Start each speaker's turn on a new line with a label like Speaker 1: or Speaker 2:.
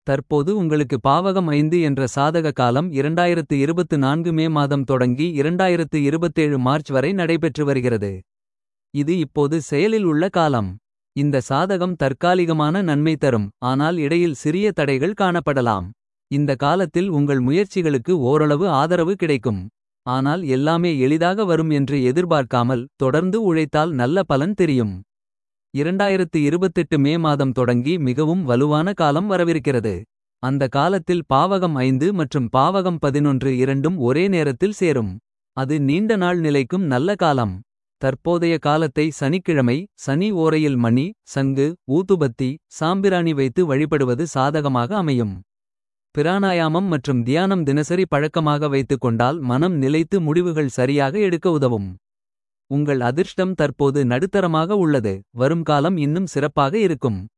Speaker 1: தற்போது உங்களுக்கு பாவகம் ஐந்து என்ற சாதக காலம் 2024 மே மாதம் தொடங்கி 2027 மார்ச் வரை நடைபெற்று வருகிறது. இது இப்போது செயலில் உள்ள காலம். இந்த சாதகம் தற்காலிகமான நன்மை தரும் ஆனால் இடையில் சிறிய தடைகள் காணப்படலாம். இந்த காலத்தில் உங்கள் முயற்சிகளுக்கு ஓரளவு ஆதரவு கிடைக்கும். ஆனால் எல்லாமே எளிதாக வரும் என்று எதிர்பார்க்காமல் தொடர்ந்து உழைத்தால் நல்ல பலன் தெரியும். 2028 மே மாதம் தொடங்கி மிகவும் வலுவான காலம் வரவிருக்கிறது. அந்த காலத்தில் பாவகம் ஐந்து மற்றும் பாவகம் பதினொன்று இரண்டும் ஒரே நேரத்தில் சேரும். அது நீண்ட நாள் நிலைக்கும் நல்ல காலம். தற்போதைய காலத்தை சனிக்கிழமை சனி ஓரையில் மணி சங்கு ஊதுபத்தி சாம்பிராணி வைத்து வழிபடுவது சாதகமாக அமையும். பிராணாயாமம் மற்றும் தியானம் தினசரி பழக்கமாக வைத்துக் கொண்டால் மனம் நிலைத்து முடிவுகள் சரியாக எடுக்க உதவும். உங்கள் அதிர்ஷ்டம் தற்போது நடுத்தரமாக உள்ளது வரும் காலம் இன்னும் சிறப்பாக இருக்கும்.